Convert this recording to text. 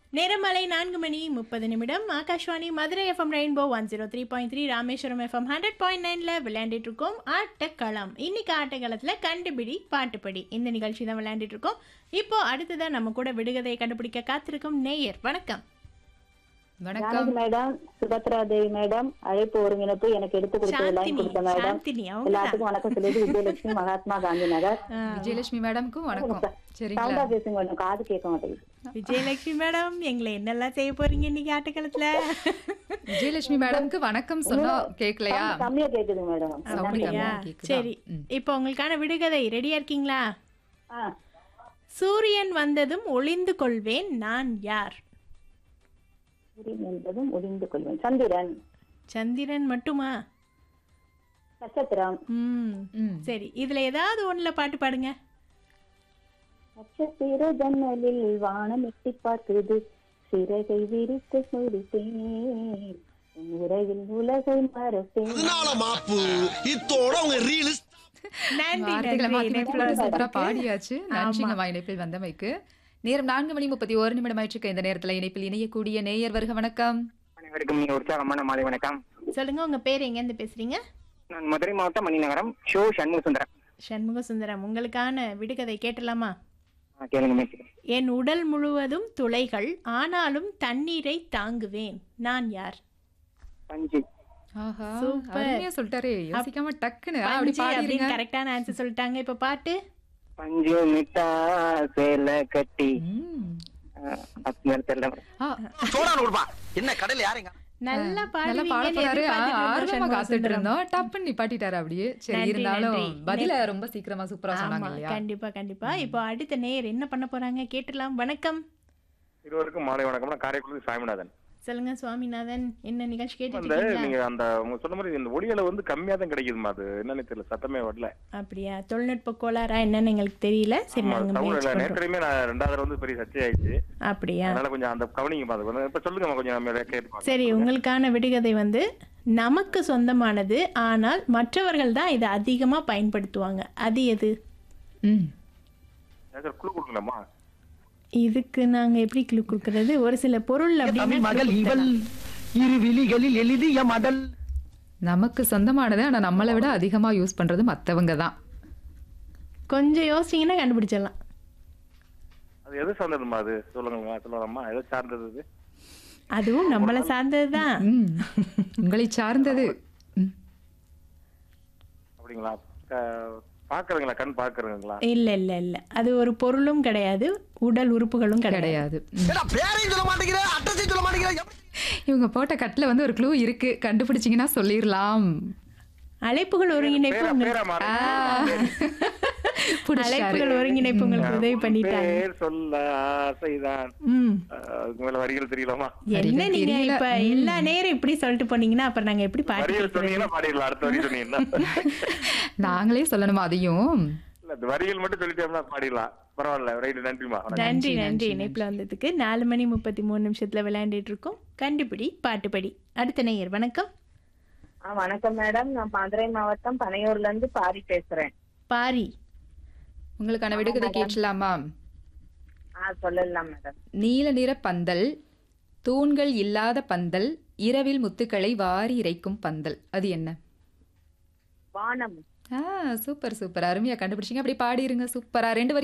நேரமலை நான்கு மணி முப்பது நிமிடம் Akashvani Madurai FM rainbow one zero three point three Rameswaram FM hundred point நைனில் விளையாண்டுட்டு இருக்கோம் ஆட்டக்களம் இன்னைக்கு ஆட்டக்களத்தில் கண்டுபிடி பாட்டுப்படி இந்த நிகழ்ச்சி தான் விளையாண்டுட்டு இருக்கோம் இப்போ அடுத்ததான் நம்ம கூட விடுகதையை கண்டுபிடிக்க காத்திருக்கும் நேயர் வணக்கம் வணக்கம் ஜானகி மேடம் சுபத்ரா தேவி மேடம் அழைப்பு ஒருங்கிணைப்பு எனக்கு எடுத்து கொடுத்த லைன் சாந்தினி கொடுத்த மேடம் சாந்தினி அவங்க எல்லாத்துக்கும் வணக்கம் சொல்லிட்டு விஜயலட்சுமி மகாத்மா காந்தி நகர் விஜயலட்சுமி மேடம்க்கும் வணக்கம் சரிங்களா சவுண்டா பேசுங்க மேடம் காது கேட்க மாட்டேங்குது விஜயலட்சுமி மேடம் எங்களை என்னெல்லாம் செய்ய போறீங்க இன்னைக்கு ஆட்டக்களத்தில் விஜயலட்சுமி மேடம்க்கு வணக்கம் சொன்னா கேட்கலையா Sound கம்மியா கேக்குது மேடம் சவுண்ட் அப்படியா கம்மியா கேக்குதா சரி ம். இப்போ உங்களுக்கான விடுகதை ரெடியா இருக்கீங்களா ஆ சூரியன் வந்ததும் ஒளிந்து கொள்வேன் நான் யார் சூரியன் என்பதும் ஒளிந்து கொள்வேன் சந்திரன் சந்திரன் மட்டுமா நட்சத்திரம் ம் ம். சரி இதுல ஏதாவது ஒண்ணுல பாட்டு பாடுங்க நட்சத்திர ஜன்னலில் வானம் எட்டி பார்க்குது சிறகை விரித்து முடித்தேன் உன் உறவில் உலகை மறப்பேன் அதனால மாப்பு இத்தோட உங்க ரீல்ஸ் நன்றி வார்த்தைகளை நன்றி மாத்தி இணைப்புல மாத்தி சூப்பரா வந்ததுக்கு. பாடியாச்சு நன்றிங்கம்மா இணைப்பில் வந்தமைக்கு நேரம் நான்கு மணி முப்பத்தி ஒரு நிமிடம் ஆயிடுச்சு இந்த நேரத்துல இணைப்பில் இணையக்கூடிய நேயர் வருக வணக்கம் அனைவருக்கும் மிக உற்சாகமான மாலை வணக்கம் சொல்லுங்க உங்க பேர் எங்க இருந்து பேசுறீங்க நான் மதுரை மாவட்டம் மணிநகரம் ஷோ சண்முக சுந்தரம் சண்முக சுந்தரம் உங்களுக்கான விடுகதை கேட்டலாமா ஆ, கேளுங்க மிஸ் என் உடல் முழுவதும் துளைகள் ஆனாலும் தண்ணீரை தாங்குவேன் நான் யார் பஞ்சு ஆஹா சூப்பர். அருமையா சொல்லிட்டாரே யோசிக்காம டக்குன்னு ஆ, அப்படி பஞ்சு பாடிருங்க அப்படின்னு கரெக்டான ஆன்சர் சொல்லிட்டாங்க இப்ப பாட்டு பஞ்சு மிட்டா சேலை கட்டி ம். ஆ, அது மாதிரி தெரியல ஆ, சோடான் கொடுப்பா என்ன கடையில யாருங்க நல்லா நல்லா பாட பாடுவீங்கன்னு போறாரு ஆ, எதிர்பார்த்துட்டு இருந்தோம் ஆர்வமா சண்முக காத்துட்டு சுந்தரம். இருந்தோம் டப்புன்னு நிப்பாட்டிட்டாரு அப்படியே சரி நன்றி, இருந்தாலும் நன்றி. பதில ரொம்ப சீக்கிரமா சூப்பரா சொன்னாங்க ஆமா இல்லையா கண்டிப்பா கண்டிப்பா இப்போ அடுத்த நேயர் என்ன பண்ண போறாங்க கேட்டுலாம் வணக்கம் இருவருக்கும் மாலை வணக்கம் நான் காரைக்குடி சாமிநாதன் சொல்லுங்க சுவாமிநாதன் என்ன நிகழ்ச்சி கேட்டுட்டு அந்த இருக்கீங்களா நீங்க அந்த உங்க சொன்ன மாதிரி இந்த ஒளியில வந்து கம்மியா தான் கிடைக்குதுமா அது என்னன்னு தெரியல சத்தமே வரல அப்படியா தொழில்நுட்ப கோளாறா என்னன்னு எங்களுக்கு தெரியல சரி ஆமா, நாங்க sound முயற்சி இல்ல பண்றோம் நேற்றையுமே நான் ரெண்டாவது தடவை வந்து பெரிய சர்ச்சை ஆயிடுச்சு அப்படியா அதனால கொஞ்சம் அந்த கவனிங்க அது கொஞ்சம் இப்ப சொல்லுங்க கொஞ்சம் நம்ம கேட்டு பார்க்கலாம். சரி உங்களுக்கான விடுகதை வந்து நமக்கு சொந்தமானது ஆனால் மற்றவர்கள் தான் இதை அதிகமா பயன்படுத்துவாங்க அது எது ம். ஏதாவது குழு கொடுக்கலாமா இதுக்கு நாங்க எப்படி கிளு கொடுக்கறது ஒரு சில பொருள் தமிழ் மகள் அப்படின்னா இவள் இரு விழிகளில் எழுதிய மடல் நமக்கு சொந்தமானது ஆனா நம்மளை விட அதிகமா யூஸ் பண்றது மத்தவங்க தான் கொஞ்சம் யோசிச்சீங்கன்னா கண்டுபிடிச்சிடலாம் அது எது சார்ந்ததுமா அது சொல்லுங்க சொல்லலாமா எதை சார்ந்தது இது? அதுவும் நம்மளை சார்ந்ததுதான் ம். உங்களை சார்ந்தது ம். அப்படிங்களா க- பாக்குறீங்களா கண் பாக்குறீங்களா இல்ல இல்ல இல்ல அது ஒரு பொருளும் கிடையாது உடல் உறுப்புகளும் கிடையாது கிடையாது ம். ஏடா பேரையும் சொல்ல மாட்டேங்கிற அட்ரஸையும் சொல்ல மாட்டேங்கிற எப்படி- இவங்க போட்ட கட்டுல வந்து ஒரு க்ளூ இருக்கு கண்டுபிடிச்சீங்கன்னா சொல்லிடலாம் அழைப்புகள் ஒருங்கிணைப்பு பேரா உங்களுக்கு- பேரா மாறி ஆ. புடிச்சிட்டாரு. அழைப்புகள் ஒருங்கிணைப்பு உங்களுக்கு உதவி பண்ணிட்டாங்க பேர் சொல்ல ஆசைதான் ம் அஹ், அதுக்கு மேல வரிகள் தெரியலாமா என்ன நீங்க தெரியல. இப்ப எல்லா நேரம் இப்படி சொல்லிட்டு போனீங்கன்னா அப்புறம் நாங்க எப்படி பாட்டு வரிகள் கேட்கறது? சொன்னீங்கன்னா பாடிடலாம் அடுத்த வரி சொன்னீங்கன்னா நாங்களே சொல்லணுமா அதையும் இல்ல இந்த வரிகள் மட்டும் சொல்லிட்டோம்னா பாடிடலாம் பரவாயில்ல ரைட்டு நன்றிமா வணக்கம். நன்றி நன்றி, நன்றி நன்றி. இணைப்புல வந்ததுக்கு நாலு மணி முப்பத்தி மூணு நிமிஷத்துல விளையாண்டுட்டு இருக்கோம் கண்டுபிடி பாட்டுப்படி அடுத்த நேயர் வணக்கம் ஆ வணக்கம் மேடம் நான் மதுரை மாவட்டம் பனையூர்ல இருந்து பாரி பேசுறேன் பாரி உங்களுக்கான விடுகதை கேட்கலாமா ஆ சொல்லலாம் மேடம் நீல நிற பந்தல் தூண்கள் இல்லாத பந்தல் இரவில் முத்துக்களை வாரி இறைக்கும் பந்தல் அது என்ன வானம் ஆ சூப்பர் சூப்பர் அருமையா கண்டுபிடிச்சீங்க அப்படி பாடிருங்க சூப்பரா ரெண்டு வரி